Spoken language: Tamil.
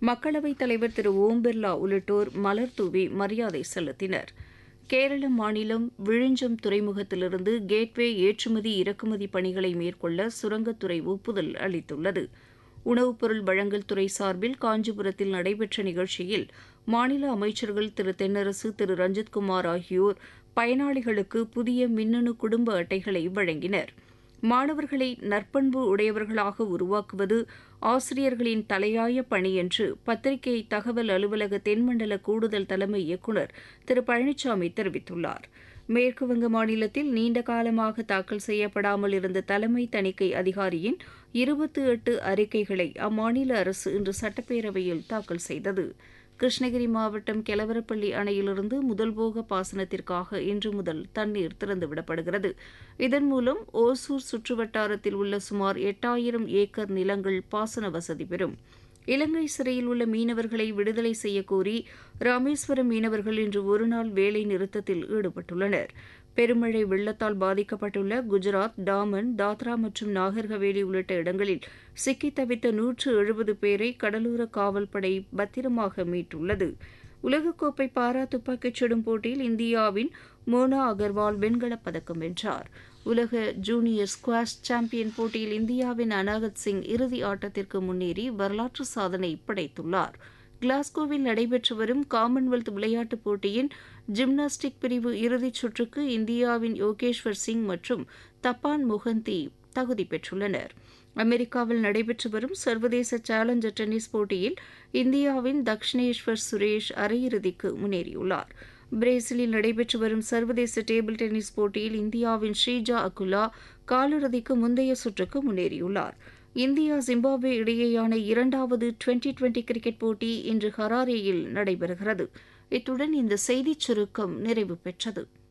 மக்களவைத் தலைவர் திரு ஓம் பிர்லா உள்ளிட்டோர் மலர் தூவி மரியாதை செலுத்தினர் கேரள மாநிலம் விழிஞ்சம் துறைமுகத்திலிருந்து கேட்வே ஏற்றுமதி இறக்குமதி பணிகளை மேற்கொள்ள சுரங்கத்துறை ஒப்புதல் அளித்துள்ளது உணவுப் பொருள் வழங்கல் துறை சார்பில் காஞ்சிபுரத்தில் நடைபெற்ற நிகழ்ச்சியில் மாநில அமைச்சர்கள் திரு தென்னரசு திரு ரஞ்சித்குமார் ஆகியோர் பயனாளிகளுக்கு புதிய மின்னணு குடும்ப அட்டைகளை வழங்கினர் மாணவர்களை நற்பண்பு உடையவர்களாக உருவாக்குவது ஆசிரியர்களின் தலையாய பணி என்று பத்திரிகை தகவல் அலுவலக தென்மண்டல கூடுதல் தலைமை இயக்குநர் திரு பழனிசாமி தெரிவித்துள்ளார் மேற்குவங்க மாநிலத்தில் நீண்ட காலமாக தாக்கல் செய்யப்படாமல் இருந்த தலைமை தணிக்கை அதிகாரியின் இருபத்தி எட்டு அறிக்கைகளை அம்மாநில அரசு இன்று சட்டப்பேரவையில் தாக்கல் செய்தது கிருஷ்ணகிரி மாவட்டம் கெலவரப்பள்ளி அணையிலிருந்து முதல்போக பாசனத்திற்காக இன்று முதல் தண்ணீர் திறந்துவிடப்படுகிறது இதன் மூலம் ஓசூர் சுற்றுவட்டாரத்தில் உள்ள சுமார் எட்டாயிரம் ஏக்கர் நிலங்கள் பாசன வசதி பெறும் இலங்கை சிறையில் உள்ள மீனவர்களை விடுதலை செய்யக்கோரி ராமேஸ்வரம் மீனவர்கள் இன்று ஒருநாள் வேலை நிறுத்தத்தில் ஈடுபட்டுள்ளனர் பெருமழை வெள்ளத்தால் பாதிக்கப்பட்டுள்ள குஜராத் டாமன் தாத்ரா மற்றும் நாகர்ஹவேலி உள்ளிட்ட இடங்களில் சிக்கித் தவித்த நூற்று எழுபது பேரை கடலோர காவல்படை பத்திரமாக மீட்டுள்ளது உலகக்கோப்பை பாரா துப்பாக்கிச் சுடும் போட்டியில் இந்தியாவின் மோனா அகர்வால் வெண்கலப் பதக்கம் வென்றார் உலக ஜூனியர் ஸ்குவாஷ் சாம்பியன் போட்டியில் இந்தியாவின் அனாகத் சிங் இறுதி ஆட்டத்திற்கு முன்னேறி வரலாற்று சாதனை படைத்துள்ளார் கிளாஸ்கோவில் நடைபெற்று வரும் காமன்வெல்த் விளையாட்டுப் போட்டியின் ஜிம்னாஸ்டிக் பிரிவு இறுதிச் சுற்றுக்கு இந்தியாவின் யோகேஸ்வர் சிங் மற்றும் தப்பான் மொஹந்தி தகுதி பெற்றுள்ளனர் அமெரிக்காவில் நடைபெற்று வரும் சர்வதேச சேலஞ்சர் டென்னிஸ் போட்டியில் இந்தியாவின் தக்ஷினேஸ்வர் சுரேஷ் அரையிறுதிக்கு முன்னேறியுள்ளார் பிரேசிலில் நடைபெற்று வரும் சர்வதேச டேபிள் டென்னிஸ் போட்டியில் இந்தியாவின் ஸ்ரீஜா அகுலா காலிறுதிக்கு முந்தைய சுற்றுக்கு முன்னேறியுள்ளார் இந்தியா ஜிம்பாப்வே இடையேயான இரண்டாவது டுவெண்டி டுவெண்டி கிரிக்கெட் போட்டி இன்று ஹராரேயில் நடைபெறுகிறது இத்துடன் இந்த செய்திச் சுருக்கம் நிறைவு பெற்றது